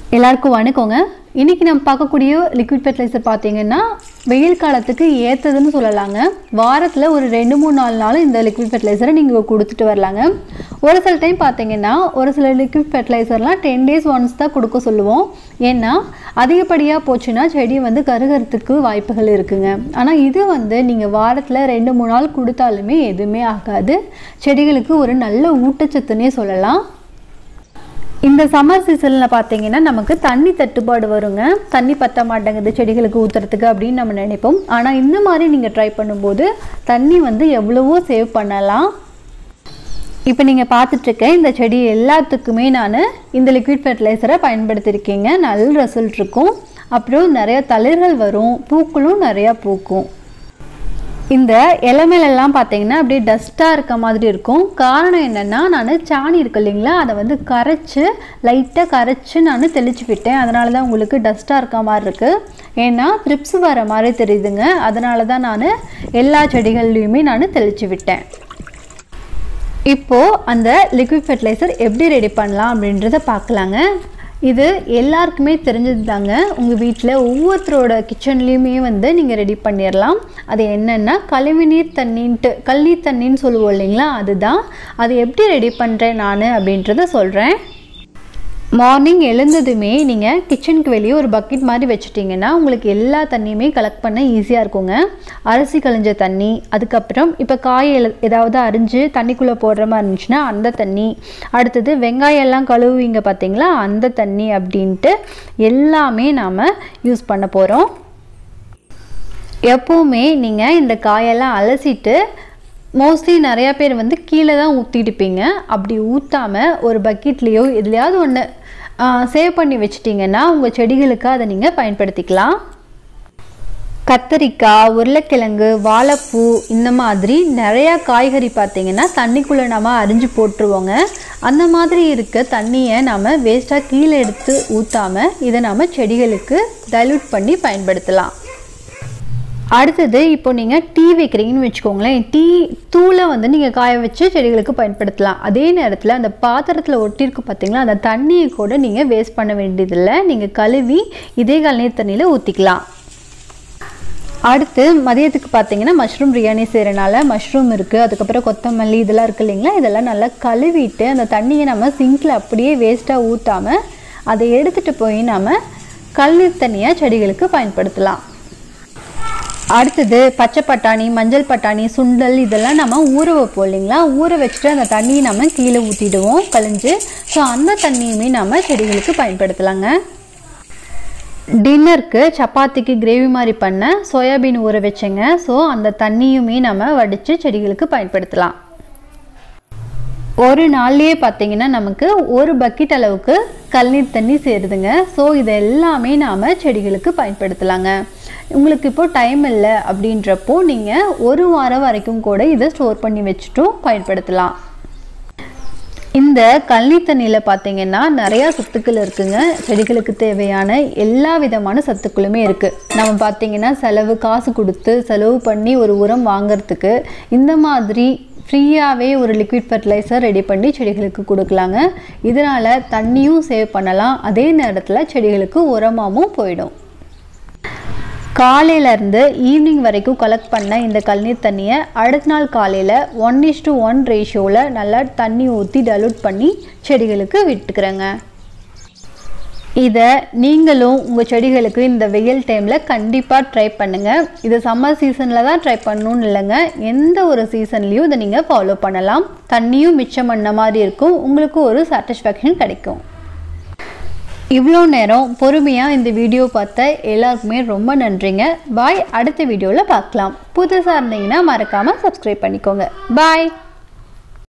எல்லாருக்கும் வணக்கங்க இன்றைக்கி நம்ம பார்க்கக்கூடிய லிக்விட் ஃபெர்டிலைசர் பார்த்தீங்கன்னா வெயில் காலத்துக்கு ஏற்றதுன்னு சொல்லலாங்க வாரத்தில் ஒரு ரெண்டு மூணு நாலு நாள் இந்த லிக்விட் ஃபெர்டிலைசரை நீங்கள் கொடுத்துட்டு வரலாங்க ஒரு சில டைம் பார்த்தீங்கன்னா ஒரு சில லிக்விட் ஃபெர்டிலைசர்லாம் டென் டேஸ் ஒன்ஸ் தான் கொடுக்க சொல்லுவோம் ஏன்னா அதிகப்படியாக போச்சுன்னா செடி வந்து கருகிறதுக்கு வாய்ப்புகள் இருக்குங்க ஆனால் இது வந்து நீங்கள் வாரத்தில் ரெண்டு மூணு நாள் கொடுத்தாலுமே எதுவுமே ஆகாது செடிகளுக்கு ஒரு நல்ல ஊட்டச்சத்துன்னே சொல்லலாம் இந்த சம்மர் சீசனில் பார்த்தீங்கன்னா நமக்கு தண்ணி தட்டுப்பாடு வருங்க தண்ணி பத்த மாட்டேங்குது செடிகளுக்கு ஊற்றுறதுக்கு அப்படின்னு நம்ம நினைப்போம் ஆனால் இந்த மாதிரி நீங்கள் ட்ரை பண்ணும்போது தண்ணி வந்து எவ்வளவோ சேவ் பண்ணலாம் இப்போ நீங்கள் பார்த்துட்ருக்க இந்த செடி எல்லாத்துக்குமே நான் இந்த லிக்விட் ஃபெர்டிலைசரை பயன்படுத்தியிருக்கேங்க நல்ல ரிசல்ட் இருக்கும் அப்புறம் நிறைய தளிர்கள் வரும் பூக்களும் நிறையா பூக்கும் இந்த இளமையிலெல்லாம் பார்த்தீங்கன்னா அப்படியே டஸ்ட்டாக இருக்க மாதிரி இருக்கும் காரணம் என்னென்னா நான் சாணி இருக்கு இல்லைங்களா அதை வந்து கரைச்சி லைட்டாக கரைச்சி நான் தெளிச்சு விட்டேன் அதனால தான் உங்களுக்கு டஸ்ட்டாக இருக்க மாதிரி இருக்குது ஏன்னா த்ரிப்ஸ் வர மாதிரி தெரியுதுங்க அதனால தான் நான் எல்லா செடிகள்லையுமே நான் தெளிச்சு விட்டேன் இப்போது அந்த லிக்விட் ஃபெர்டிலைசர் எப்படி ரெடி பண்ணலாம் அப்படின்றத பார்க்கலாங்க இது எல்லாருக்குமே தெரிஞ்சது தாங்க உங்கள் வீட்டில் ஒவ்வொருத்தரோட கிச்சன்லேயுமே வந்து நீங்கள் ரெடி பண்ணிடலாம் அது என்னென்னா கழிவுநீர் தண்ணின்ட்டு கல்நீர் தண்ணின்னு சொல்லுவோம் இல்லைங்களா அதுதான் அது எப்படி ரெடி பண்ணுறேன் நான் அப்படின்றத சொல்கிறேன் மார்னிங் எழுந்ததுமே நீங்கள் கிச்சனுக்கு வெளியே ஒரு பக்கெட் மாதிரி வச்சுட்டிங்கன்னா உங்களுக்கு எல்லா தண்ணியுமே கலெக்ட் பண்ண ஈஸியாக இருக்குங்க அரிசி கழிஞ்ச தண்ணி அதுக்கப்புறம் இப்போ காய் எல ஏதாவது அரிஞ்சு தண்ணிக்குள்ளே போடுற மாதிரி இருந்துச்சுன்னா அந்த தண்ணி அடுத்தது வெங்காயம் எல்லாம் கழுவுவீங்க பார்த்தீங்களா அந்த தண்ணி அப்படின்ட்டு எல்லாமே நாம் யூஸ் பண்ண போகிறோம் எப்போவுமே நீங்கள் இந்த காயெல்லாம் அலசிட்டு மோஸ்ட்லி நிறையா பேர் வந்து கீழே தான் ஊற்றிட்டுப்பீங்க அப்படி ஊற்றாமல் ஒரு பக்கெட்லேயோ எதுலையாவது ஒன்று சேவ் பண்ணி வச்சிட்டிங்கன்னா உங்கள் செடிகளுக்கு அதை நீங்கள் பயன்படுத்திக்கலாம் கத்தரிக்காய் உருளைக்கிழங்கு வாழைப்பூ இந்த மாதிரி நிறையா காய்கறி பார்த்திங்கன்னா தண்ணிக்குள்ளே நம்ம அரிஞ்சு போட்டுருவோங்க அந்த மாதிரி இருக்க தண்ணியை நம்ம வேஸ்ட்டாக கீழே எடுத்து ஊற்றாமல் இதை நம்ம செடிகளுக்கு டைல்யூட் பண்ணி பயன்படுத்தலாம் அடுத்தது இப்போ நீங்கள் டீ வைக்கிறீங்கன்னு வச்சுக்கோங்களேன் டீ தூளை வந்து நீங்கள் காய வச்சு செடிகளுக்கு பயன்படுத்தலாம் அதே நேரத்தில் அந்த பாத்திரத்தில் ஒட்டியிருக்கு பார்த்தீங்களா அந்த தண்ணியை கூட நீங்கள் வேஸ்ட் பண்ண வேண்டியதில்லை நீங்கள் கழுவி இதே கலநீர் தண்ணியில் ஊற்றிக்கலாம் அடுத்து மதியத்துக்கு பார்த்தீங்கன்னா மஷ்ரூம் பிரியாணி செய்கிறனால மஷ்ரூம் இருக்குது அதுக்கப்புறம் கொத்தமல்லி இதெல்லாம் இருக்குது இல்லைங்களா இதெல்லாம் நல்லா கழுவிட்டு அந்த தண்ணியை நம்ம சிங்கில் அப்படியே வேஸ்ட்டாக ஊற்றாமல் அதை எடுத்துகிட்டு போய் நம்ம கல்நீர் தண்ணியாக செடிகளுக்கு பயன்படுத்தலாம் அடுத்தது பச்சை பட்டாணி மஞ்சள் பட்டாணி சுண்டல் இதெல்லாம் நம்ம ஊற வைப்போம் இல்லைங்களா ஊற வச்சுட்டு அந்த தண்ணியை நம்ம கீழே ஊற்றிடுவோம் கழிஞ்சு ஸோ அந்த தண்ணியுமே நம்ம செடிகளுக்கு பயன்படுத்தலாங்க டின்னருக்கு சப்பாத்திக்கு கிரேவி மாதிரி பண்ண சோயாபீன் ஊற வச்சேங்க ஸோ அந்த தண்ணியுமே நம்ம வடித்து செடிகளுக்கு பயன்படுத்தலாம் ஒரு நாள்லேயே பார்த்தீங்கன்னா நமக்கு ஒரு பக்கெட் அளவுக்கு கல்நீர் தண்ணி சேருதுங்க ஸோ இது எல்லாமே நாம் செடிகளுக்கு பயன்படுத்தலாங்க உங்களுக்கு இப்போ டைம் இல்லை அப்படின்றப்போ நீங்கள் ஒரு வாரம் வரைக்கும் கூட இதை ஸ்டோர் பண்ணி வச்சுட்டும் பயன்படுத்தலாம் இந்த கல்னி தண்ணியில் பார்த்தீங்கன்னா நிறையா சத்துக்கள் இருக்குங்க செடிகளுக்கு தேவையான எல்லா விதமான சத்துக்களுமே இருக்குது நம்ம பார்த்தீங்கன்னா செலவு காசு கொடுத்து செலவு பண்ணி ஒரு உரம் வாங்கிறதுக்கு இந்த மாதிரி ஃப்ரீயாகவே ஒரு லிக்விட் ஃபர்டிலைசர் ரெடி பண்ணி செடிகளுக்கு கொடுக்கலாங்க இதனால் தண்ணியும் சேவ் பண்ணலாம் அதே நேரத்தில் செடிகளுக்கு உரமாகவும் போயிடும் காலையிலேருந்து ஈவினிங் வரைக்கும் கலெக்ட் பண்ண இந்த கல்நீர் தண்ணியை அடுத்த நாள் காலையில் ஒன் இஸ் டு ஒன் ரேஷியோவில் நல்லா தண்ணி ஊற்றி டலூட் பண்ணி செடிகளுக்கு விட்டுக்கிறேங்க இதை நீங்களும் உங்கள் செடிகளுக்கு இந்த வெயில் டைமில் கண்டிப்பாக ட்ரை பண்ணுங்கள் இது சம்மர் சீசனில் தான் ட்ரை பண்ணணும்னு இல்லைங்க எந்த ஒரு சீசன்லேயும் இதை நீங்கள் ஃபாலோ பண்ணலாம் தண்ணியும் மிச்சம் பண்ண மாதிரி இருக்கும் உங்களுக்கு ஒரு சாட்டிஸ்ஃபேக்ஷன் கிடைக்கும் இவ்வளோ நேரம் பொறுமையாக இந்த வீடியோ பார்த்த எல்லாருக்குமே ரொம்ப நன்றிங்க பாய் அடுத்த வீடியோவில் பார்க்கலாம் புதுசாக இருந்தீங்கன்னா மறக்காமல் சப்ஸ்கிரைப் பண்ணிக்கோங்க பாய்